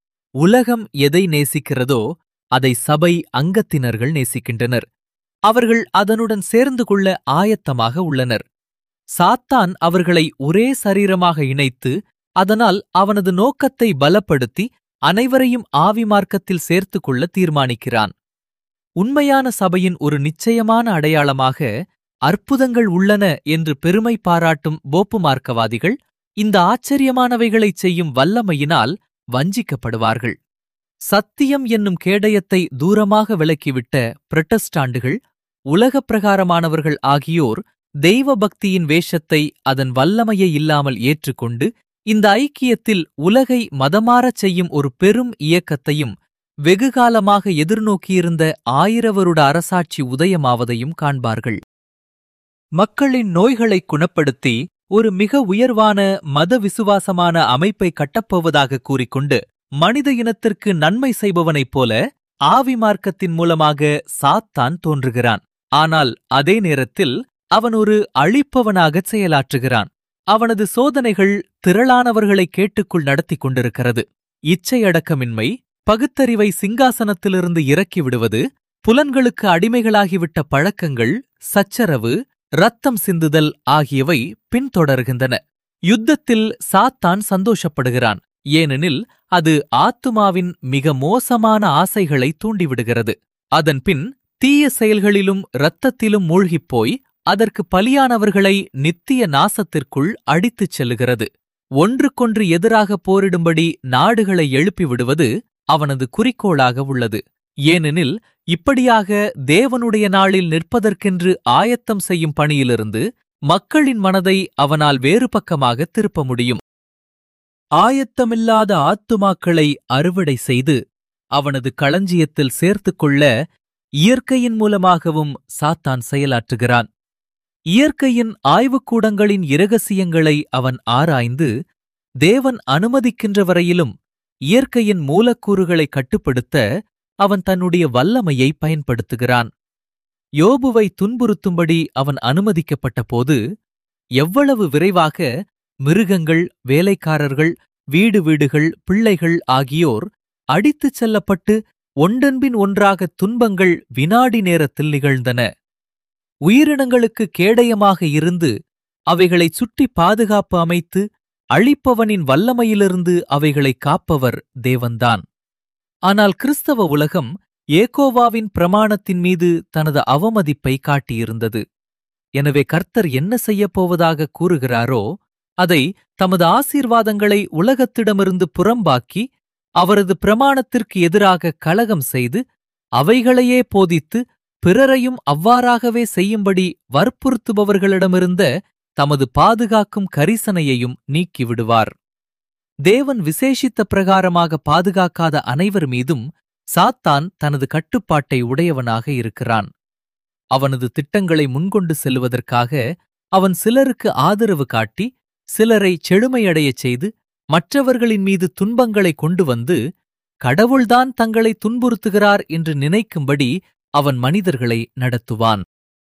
உலகம் எதை நேசிக்கிறதோ அதை சபை அங்கத்தினர்கள் நேசிக்கின்றனர் அவர்கள் அதனுடன் சேர்ந்து கொள்ள ஆயத்தமாக உள்ளனர் சாத்தான் அவர்களை ஒரே சரீரமாக இணைத்து அதனால் அவனது நோக்கத்தை பலப்படுத்தி அனைவரையும் ஆவி மார்க்கத்தில் சேர்த்துக் கொள்ள தீர்மானிக்கிறான் உண்மையான சபையின் ஒரு நிச்சயமான அடையாளமாக அற்புதங்கள் உள்ளன என்று பெருமை பாராட்டும் போப்பு மார்க்கவாதிகள் இந்த ஆச்சரியமானவைகளைச் செய்யும் வல்லமையினால் வஞ்சிக்கப்படுவார்கள் சத்தியம் என்னும் கேடயத்தை தூரமாக விலக்கிவிட்ட புரட்டஸ்டாண்டுகள் உலகப் பிரகாரமானவர்கள் ஆகியோர் தெய்வ பக்தியின் வேஷத்தை அதன் வல்லமையை இல்லாமல் ஏற்றுக்கொண்டு இந்த ஐக்கியத்தில் உலகை மதமாறச் செய்யும் ஒரு பெரும் இயக்கத்தையும் வெகுகாலமாக எதிர்நோக்கியிருந்த ஆயிரவருட அரசாட்சி உதயமாவதையும் காண்பார்கள் மக்களின் நோய்களைக் குணப்படுத்தி ஒரு மிக உயர்வான மத விசுவாசமான அமைப்பை கட்டப்போவதாக கூறிக்கொண்டு மனித இனத்திற்கு நன்மை செய்பவனைப் போல ஆவி மார்க்கத்தின் மூலமாக சாத்தான் தோன்றுகிறான் ஆனால் அதே நேரத்தில் அவன் ஒரு அழிப்பவனாகச் செயலாற்றுகிறான் அவனது சோதனைகள் திரளானவர்களை கேட்டுக்குள் நடத்திக் கொண்டிருக்கிறது இச்சையடக்கமின்மை பகுத்தறிவை சிங்காசனத்திலிருந்து இறக்கி விடுவது புலன்களுக்கு அடிமைகளாகிவிட்ட பழக்கங்கள் சச்சரவு ரத்தம் சிந்துதல் ஆகியவை பின்தொடர்கின்றன யுத்தத்தில் சாத்தான் சந்தோஷப்படுகிறான் ஏனெனில் அது ஆத்துமாவின் மிக மோசமான ஆசைகளை தூண்டிவிடுகிறது அதன்பின் தீய செயல்களிலும் இரத்தத்திலும் மூழ்கிப் போய் அதற்கு பலியானவர்களை நித்திய நாசத்திற்குள் அடித்துச் செல்லுகிறது ஒன்றுக்கொன்று எதிராக போரிடும்படி நாடுகளை எழுப்பி விடுவது அவனது குறிக்கோளாக உள்ளது ஏனெனில் இப்படியாக தேவனுடைய நாளில் நிற்பதற்கென்று ஆயத்தம் செய்யும் பணியிலிருந்து மக்களின் மனதை அவனால் வேறு பக்கமாக திருப்ப முடியும் ஆயத்தமில்லாத ஆத்துமாக்களை அறுவடை செய்து அவனது களஞ்சியத்தில் சேர்த்துக் கொள்ள இயற்கையின் மூலமாகவும் சாத்தான் செயலாற்றுகிறான் இயற்கையின் ஆய்வுக்கூடங்களின் இரகசியங்களை அவன் ஆராய்ந்து தேவன் அனுமதிக்கின்ற வரையிலும் இயற்கையின் மூலக்கூறுகளை கட்டுப்படுத்த அவன் தன்னுடைய வல்லமையை பயன்படுத்துகிறான் யோபுவை துன்புறுத்தும்படி அவன் அனுமதிக்கப்பட்ட போது எவ்வளவு விரைவாக மிருகங்கள் வேலைக்காரர்கள் வீடு வீடுகள் பிள்ளைகள் ஆகியோர் அடித்துச் செல்லப்பட்டு ஒன்றன்பின் ஒன்றாக துன்பங்கள் வினாடி நேரத்தில் நிகழ்ந்தன உயிரினங்களுக்கு கேடயமாக இருந்து அவைகளைச் சுற்றி பாதுகாப்பு அமைத்து அழிப்பவனின் வல்லமையிலிருந்து அவைகளை காப்பவர் தேவன்தான் ஆனால் கிறிஸ்தவ உலகம் ஏகோவாவின் பிரமாணத்தின் மீது தனது அவமதிப்பை காட்டியிருந்தது எனவே கர்த்தர் என்ன செய்யப் போவதாக கூறுகிறாரோ அதை தமது ஆசீர்வாதங்களை உலகத்திடமிருந்து புறம்பாக்கி அவரது பிரமாணத்திற்கு எதிராக கலகம் செய்து அவைகளையே போதித்து பிறரையும் அவ்வாறாகவே செய்யும்படி வற்புறுத்துபவர்களிடமிருந்த தமது பாதுகாக்கும் கரிசனையையும் நீக்கிவிடுவார் தேவன் விசேஷித்த பிரகாரமாக பாதுகாக்காத அனைவர் மீதும் சாத்தான் தனது கட்டுப்பாட்டை உடையவனாக இருக்கிறான் அவனது திட்டங்களை முன்கொண்டு செல்லுவதற்காக அவன் சிலருக்கு ஆதரவு காட்டி சிலரை செழுமையடையச் செய்து மற்றவர்களின் மீது துன்பங்களை கொண்டு வந்து கடவுள்தான் தங்களை துன்புறுத்துகிறார் என்று நினைக்கும்படி அவன் மனிதர்களை நடத்துவான்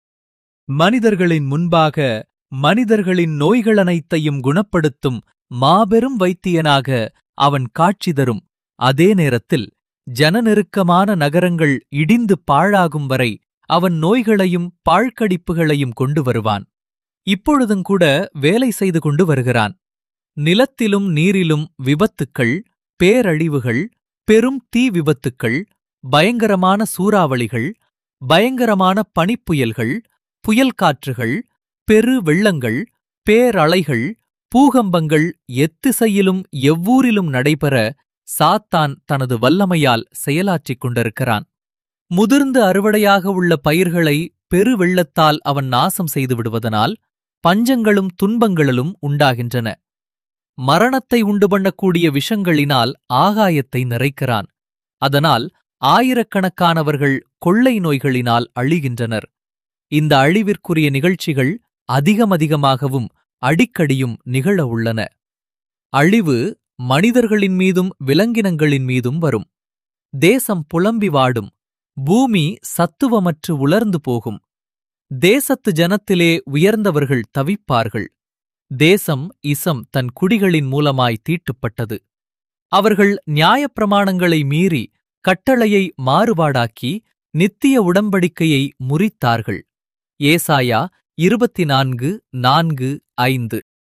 மனிதர்களின் முன்பாக மனிதர்களின் நோய்கள் அனைத்தையும் குணப்படுத்தும் மாபெரும் வைத்தியனாக அவன் காட்சி தரும் அதே நேரத்தில் ஜனநெருக்கமான நகரங்கள் இடிந்து பாழாகும் வரை அவன் நோய்களையும் பாழ்கடிப்புகளையும் கொண்டு வருவான் இப்பொழுதுங்கூட வேலை செய்து கொண்டு வருகிறான் நிலத்திலும் நீரிலும் விபத்துக்கள் பேரழிவுகள் பெரும் தீ விபத்துக்கள் பயங்கரமான சூறாவளிகள் பயங்கரமான பனிப்புயல்கள் புயல் காற்றுகள் பெரு வெள்ளங்கள் பேரலைகள் பூகம்பங்கள் எத்திசையிலும் எவ்வூரிலும் நடைபெற சாத்தான் தனது வல்லமையால் செயலாற்றிக் கொண்டிருக்கிறான் முதிர்ந்து அறுவடையாக உள்ள பயிர்களை பெருவெள்ளத்தால் அவன் நாசம் செய்து விடுவதனால் பஞ்சங்களும் துன்பங்களும் உண்டாகின்றன மரணத்தை உண்டு பண்ணக்கூடிய விஷங்களினால் ஆகாயத்தை நிறைக்கிறான் அதனால் ஆயிரக்கணக்கானவர்கள் கொள்ளை நோய்களினால் அழிகின்றனர் இந்த அழிவிற்குரிய நிகழ்ச்சிகள் அதிகமதிகமாகவும் அடிக்கடியும் நிகழ உள்ளன அழிவு மனிதர்களின் மீதும் விலங்கினங்களின் மீதும் வரும் தேசம் புலம்பி வாடும் பூமி சத்துவமற்று உலர்ந்து போகும் தேசத்து ஜனத்திலே உயர்ந்தவர்கள் தவிப்பார்கள் தேசம் இசம் தன் குடிகளின் மூலமாய் தீட்டுப்பட்டது அவர்கள் நியாயப்பிரமாணங்களை மீறி கட்டளையை மாறுபாடாக்கி நித்திய உடம்படிக்கையை முறித்தார்கள் ஏசாயா இருபத்தி நான்கு நான்கு ஐந்து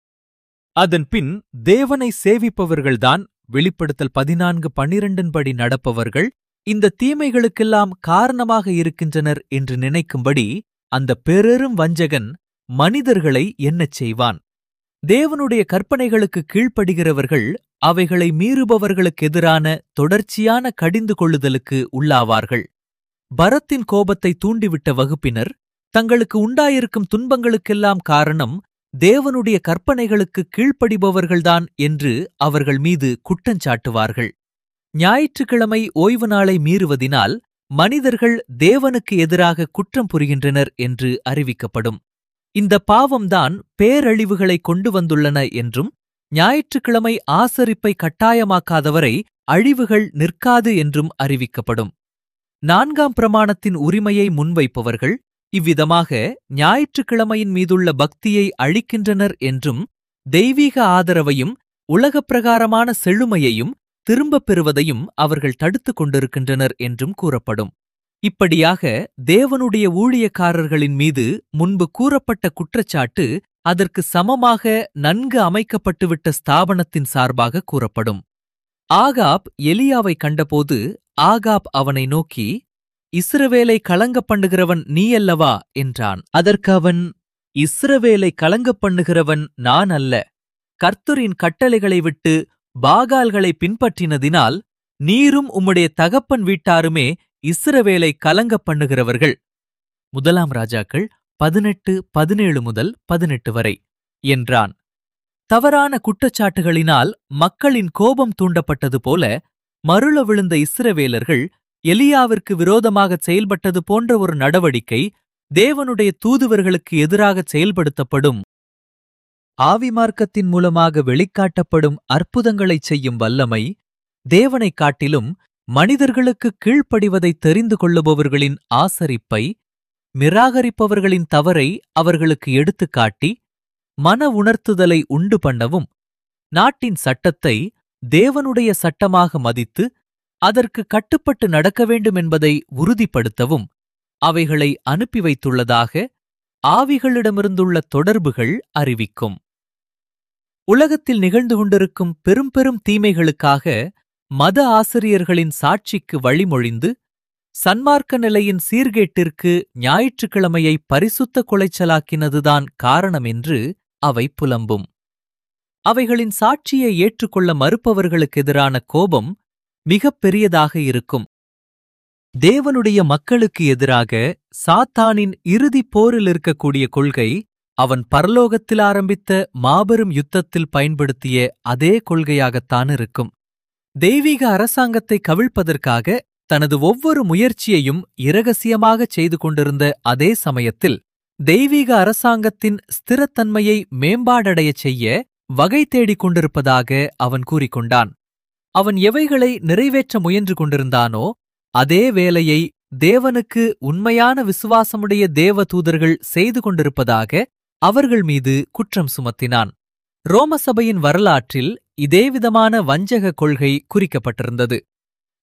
அதன்பின் தேவனை சேவிப்பவர்கள்தான் வெளிப்படுத்தல் பதினான்கு பன்னிரண்டின்படி நடப்பவர்கள் இந்த தீமைகளுக்கெல்லாம் காரணமாக இருக்கின்றனர் என்று நினைக்கும்படி அந்த பெரும் வஞ்சகன் மனிதர்களை எண்ணச் செய்வான் தேவனுடைய கற்பனைகளுக்கு கீழ்ப்படுகிறவர்கள் அவைகளை மீறுபவர்களுக்கு எதிரான தொடர்ச்சியான கடிந்து கொள்ளுதலுக்கு உள்ளாவார்கள் பரத்தின் கோபத்தை தூண்டிவிட்ட வகுப்பினர் தங்களுக்கு உண்டாயிருக்கும் துன்பங்களுக்கெல்லாம் காரணம் தேவனுடைய கற்பனைகளுக்கு கீழ்ப்படிபவர்கள்தான் என்று அவர்கள் மீது குற்றஞ்சாட்டுவார்கள் ஞாயிற்றுக்கிழமை ஓய்வு நாளை மீறுவதினால் மனிதர்கள் தேவனுக்கு எதிராக குற்றம் புரிகின்றனர் என்று அறிவிக்கப்படும் இந்த பாவம்தான் பேரழிவுகளை கொண்டு வந்துள்ளன என்றும் ஞாயிற்றுக்கிழமை ஆசரிப்பை கட்டாயமாக்காதவரை அழிவுகள் நிற்காது என்றும் அறிவிக்கப்படும் நான்காம் பிரமாணத்தின் உரிமையை முன்வைப்பவர்கள் இவ்விதமாக ஞாயிற்றுக்கிழமையின் மீதுள்ள பக்தியை அழிக்கின்றனர் என்றும் தெய்வீக ஆதரவையும் உலகப் பிரகாரமான செழுமையையும் திரும்பப் பெறுவதையும் அவர்கள் தடுத்துக் கொண்டிருக்கின்றனர் என்றும் கூறப்படும் இப்படியாக தேவனுடைய ஊழியக்காரர்களின் மீது முன்பு கூறப்பட்ட குற்றச்சாட்டு அதற்கு சமமாக நன்கு அமைக்கப்பட்டுவிட்ட ஸ்தாபனத்தின் சார்பாக கூறப்படும் ஆகாப் எலியாவை கண்டபோது ஆகாப் அவனை நோக்கி இஸ்ரவேலை கலங்கப் பண்ணுகிறவன் நீயல்லவா என்றான் அதற்கு அவன் இஸ்ரவேலை கலங்கப் பண்ணுகிறவன் நான் அல்ல கர்த்தரின் கட்டளைகளை விட்டு பாகால்களை பின்பற்றினதினால் நீரும் உம்முடைய தகப்பன் வீட்டாருமே இஸ்ரவேலை கலங்கப் பண்ணுகிறவர்கள் முதலாம் ராஜாக்கள் பதினெட்டு பதினேழு முதல் பதினெட்டு வரை என்றான் தவறான குற்றச்சாட்டுகளினால் மக்களின் கோபம் தூண்டப்பட்டது போல மருள விழுந்த இஸ்ரவேலர்கள் எலியாவிற்கு விரோதமாக செயல்பட்டது போன்ற ஒரு நடவடிக்கை தேவனுடைய தூதுவர்களுக்கு எதிராக செயல்படுத்தப்படும் ஆவிமார்க்கத்தின் மூலமாக வெளிக்காட்டப்படும் அற்புதங்களைச் செய்யும் வல்லமை தேவனைக் காட்டிலும் மனிதர்களுக்கு கீழ்ப்படிவதை தெரிந்து கொள்ளுபவர்களின் ஆசரிப்பை நிராகரிப்பவர்களின் தவறை அவர்களுக்கு எடுத்துக்காட்டி மன உணர்த்துதலை உண்டு பண்ணவும் நாட்டின் சட்டத்தை தேவனுடைய சட்டமாக மதித்து அதற்கு கட்டுப்பட்டு நடக்க வேண்டும் என்பதை உறுதிப்படுத்தவும் அவைகளை அனுப்பி வைத்துள்ளதாக ஆவிகளிடமிருந்துள்ள தொடர்புகள் அறிவிக்கும் உலகத்தில் நிகழ்ந்து கொண்டிருக்கும் பெரும் பெரும் தீமைகளுக்காக மத ஆசிரியர்களின் சாட்சிக்கு வழிமொழிந்து சன்மார்க்க நிலையின் சீர்கேட்டிற்கு ஞாயிற்றுக்கிழமையை பரிசுத்த குலைச்சலாக்கினதுதான் காரணம் என்று அவை புலம்பும் அவைகளின் சாட்சியை ஏற்றுக்கொள்ள மறுப்பவர்களுக்கு எதிரான கோபம் மிகப் பெரியதாக இருக்கும் தேவனுடைய மக்களுக்கு எதிராக சாத்தானின் இறுதிப் போரில் இருக்கக்கூடிய கொள்கை அவன் பரலோகத்தில் ஆரம்பித்த மாபெரும் யுத்தத்தில் பயன்படுத்திய அதே கொள்கையாகத்தான் இருக்கும் தெய்வீக அரசாங்கத்தை கவிழ்ப்பதற்காக தனது ஒவ்வொரு முயற்சியையும் இரகசியமாகச் செய்து கொண்டிருந்த அதே சமயத்தில் தெய்வீக அரசாங்கத்தின் ஸ்திரத்தன்மையை மேம்பாடடையச் செய்ய வகை தேடிக் கொண்டிருப்பதாக அவன் கூறிக்கொண்டான் அவன் எவைகளை நிறைவேற்ற முயன்று கொண்டிருந்தானோ அதே வேலையை தேவனுக்கு உண்மையான விசுவாசமுடைய தேவ தூதர்கள் செய்து கொண்டிருப்பதாக அவர்கள் மீது குற்றம் சுமத்தினான் ரோம சபையின் வரலாற்றில் இதேவிதமான வஞ்சக கொள்கை குறிக்கப்பட்டிருந்தது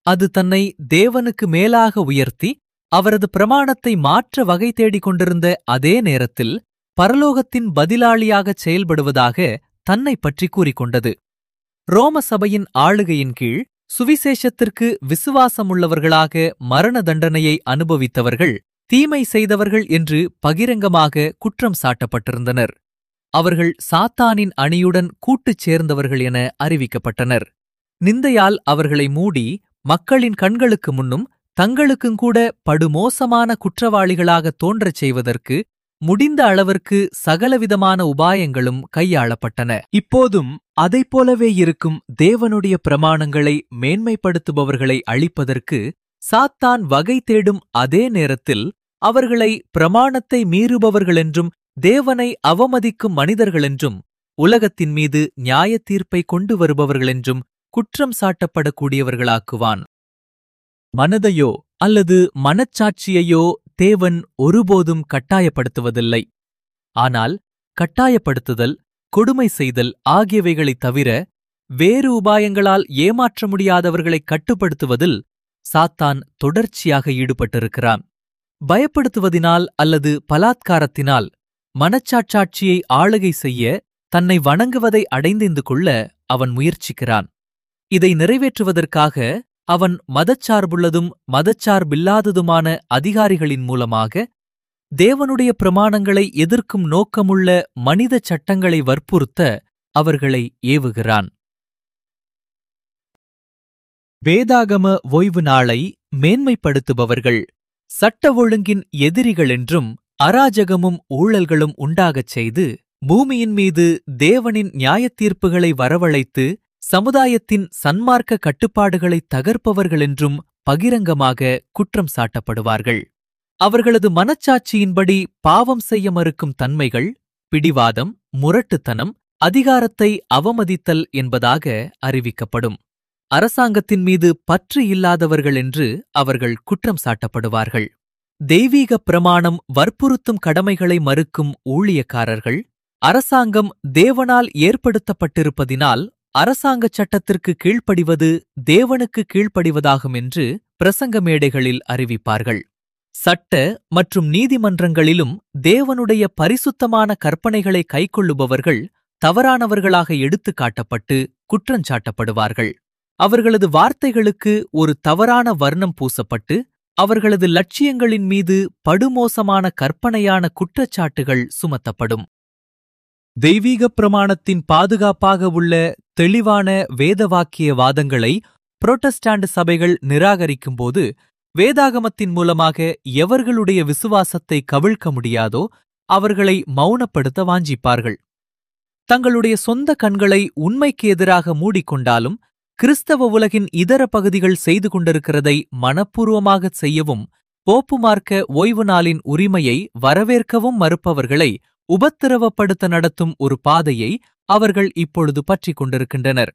அது தன்னை தேவனுக்கு மேலாக உயர்த்தி அவரது பிரமாணத்தை மாற்ற வகை தேடிக் கொண்டிருந்த அதே நேரத்தில் பரலோகத்தின் பதிலாளியாகச் செயல்படுவதாக தன்னை பற்றி கூறிக்கொண்டது ரோம சபையின் ஆளுகையின் கீழ் சுவிசேஷத்திற்கு விசுவாசமுள்ளவர்களாக மரண தண்டனையை அனுபவித்தவர்கள் தீமை செய்தவர்கள் என்று பகிரங்கமாக குற்றம் சாட்டப்பட்டிருந்தனர் அவர்கள் சாத்தானின் அணியுடன் கூட்டுச் சேர்ந்தவர்கள் என அறிவிக்கப்பட்டனர் நிந்தையால் அவர்களை மூடி மக்களின் கண்களுக்கு முன்னும் தங்களுக்கும் கூட படுமோசமான குற்றவாளிகளாக தோன்றச் செய்வதற்கு முடிந்த அளவிற்கு சகலவிதமான உபாயங்களும் கையாளப்பட்டன இப்போதும் அதைப் போலவே இருக்கும் தேவனுடைய பிரமாணங்களை மேன்மைப்படுத்துபவர்களை அழிப்பதற்கு சாத்தான் வகை தேடும் அதே நேரத்தில் அவர்களை பிரமாணத்தை மீறுபவர்களென்றும் தேவனை அவமதிக்கும் மனிதர்களென்றும் உலகத்தின் மீது நியாய தீர்ப்பை கொண்டு வருபவர்களென்றும் குற்றம் சாட்டப்படக்கூடியவர்களாக்குவான் மனதையோ அல்லது மனச்சாட்சியையோ தேவன் ஒருபோதும் கட்டாயப்படுத்துவதில்லை ஆனால் கட்டாயப்படுத்துதல் கொடுமை செய்தல் ஆகியவைகளைத் தவிர வேறு உபாயங்களால் ஏமாற்ற முடியாதவர்களை கட்டுப்படுத்துவதில் சாத்தான் தொடர்ச்சியாக ஈடுபட்டிருக்கிறான் பயப்படுத்துவதினால் அல்லது பலாத்காரத்தினால் மனச்சாட்சாட்சியை ஆளுகை செய்ய தன்னை வணங்குவதை அடைந்திந்து கொள்ள அவன் முயற்சிக்கிறான் இதை நிறைவேற்றுவதற்காக அவன் மதச்சார்புள்ளதும் மதச்சார்பில்லாததுமான அதிகாரிகளின் மூலமாக தேவனுடைய பிரமாணங்களை எதிர்க்கும் நோக்கமுள்ள மனித சட்டங்களை வற்புறுத்த அவர்களை ஏவுகிறான் வேதாகம ஓய்வு நாளை மேன்மைப்படுத்துபவர்கள் சட்ட ஒழுங்கின் எதிரிகள் என்றும் அராஜகமும் ஊழல்களும் உண்டாகச் செய்து பூமியின் மீது தேவனின் நியாயத்தீர்ப்புகளை வரவழைத்து சமுதாயத்தின் சன்மார்க்க கட்டுப்பாடுகளை தகர்ப்பவர்கள் என்றும் பகிரங்கமாக குற்றம் சாட்டப்படுவார்கள் அவர்களது மனச்சாட்சியின்படி பாவம் செய்ய மறுக்கும் தன்மைகள் பிடிவாதம் முரட்டுத்தனம் அதிகாரத்தை அவமதித்தல் என்பதாக அறிவிக்கப்படும் அரசாங்கத்தின் மீது பற்று இல்லாதவர்கள் என்று அவர்கள் குற்றம் சாட்டப்படுவார்கள் தெய்வீக பிரமாணம் வற்புறுத்தும் கடமைகளை மறுக்கும் ஊழியக்காரர்கள் அரசாங்கம் தேவனால் ஏற்படுத்தப்பட்டிருப்பதினால் அரசாங்கச் சட்டத்திற்கு கீழ்ப்படிவது தேவனுக்கு கீழ்ப்படிவதாகும் என்று பிரசங்க மேடைகளில் அறிவிப்பார்கள் சட்ட மற்றும் நீதிமன்றங்களிலும் தேவனுடைய பரிசுத்தமான கற்பனைகளை கைக்கொள்ளுபவர்கள் தவறானவர்களாக எடுத்துக் காட்டப்பட்டு குற்றஞ்சாட்டப்படுவார்கள் அவர்களது வார்த்தைகளுக்கு ஒரு தவறான வர்ணம் பூசப்பட்டு அவர்களது லட்சியங்களின் மீது படுமோசமான கற்பனையான குற்றச்சாட்டுகள் சுமத்தப்படும் தெய்வீக பிரமாணத்தின் பாதுகாப்பாக உள்ள தெளிவான வேதவாக்கிய வாதங்களை புரோட்டஸ்டாண்ட் சபைகள் நிராகரிக்கும்போது வேதாகமத்தின் மூலமாக எவர்களுடைய விசுவாசத்தை கவிழ்க்க முடியாதோ அவர்களை மௌனப்படுத்த வாஞ்சிப்பார்கள் தங்களுடைய சொந்த கண்களை உண்மைக்கு எதிராக மூடிக்கொண்டாலும் கிறிஸ்தவ உலகின் இதர பகுதிகள் செய்து கொண்டிருக்கிறதை மனப்பூர்வமாகச் செய்யவும் போப்பு மார்க்க ஓய்வு நாளின் உரிமையை வரவேற்கவும் மறுப்பவர்களை உபத்திரவப்படுத்த நடத்தும் ஒரு பாதையை அவர்கள் இப்பொழுது பற்றிக் கொண்டிருக்கின்றனர்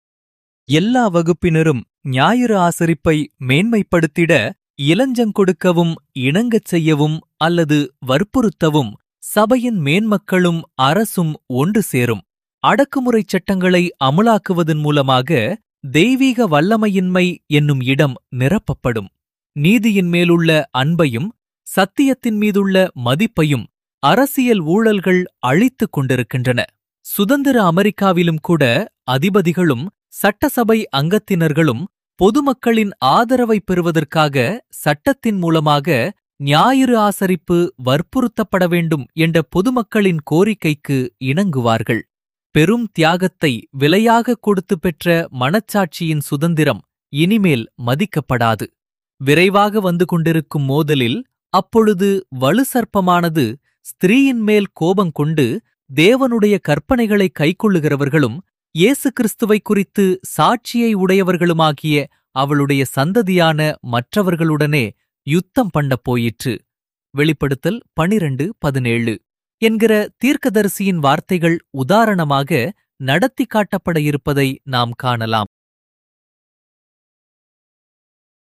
எல்லா வகுப்பினரும் ஞாயிறு ஆசரிப்பை மேன்மைப்படுத்திட இளஞ்சங்கொடுக்கவும் இணங்கச் செய்யவும் அல்லது வற்புறுத்தவும் சபையின் மேன்மக்களும் அரசும் ஒன்று சேரும் அடக்குமுறைச் சட்டங்களை அமுலாக்குவதன் மூலமாக தெய்வீக வல்லமையின்மை என்னும் இடம் நிரப்பப்படும் நீதியின் மேலுள்ள அன்பையும் சத்தியத்தின் மீதுள்ள மதிப்பையும் அரசியல் ஊழல்கள் அழித்துக் கொண்டிருக்கின்றன சுதந்திர அமெரிக்காவிலும் கூட அதிபதிகளும் சட்டசபை அங்கத்தினர்களும் பொதுமக்களின் ஆதரவை பெறுவதற்காக சட்டத்தின் மூலமாக ஞாயிறு ஆசரிப்பு வற்புறுத்தப்பட வேண்டும் என்ற பொதுமக்களின் கோரிக்கைக்கு இணங்குவார்கள் பெரும் தியாகத்தை விலையாக கொடுத்து பெற்ற மனச்சாட்சியின் சுதந்திரம் இனிமேல் மதிக்கப்படாது விரைவாக வந்து கொண்டிருக்கும் மோதலில் அப்பொழுது வலுசர்ப்பமானது ஸ்திரீயின் மேல் கோபங்கொண்டு தேவனுடைய கற்பனைகளை கைக்கொள்ளுகிறவர்களும் இயேசு கிறிஸ்துவை குறித்து சாட்சியை உடையவர்களுமாகிய அவளுடைய சந்ததியான மற்றவர்களுடனே யுத்தம் பண்ணப் போயிற்று வெளிப்படுத்தல் பனிரண்டு பதினேழு என்கிற தீர்க்கதரிசியின் வார்த்தைகள் உதாரணமாக நடத்தி காட்டப்பட இருப்பதை நாம் காணலாம்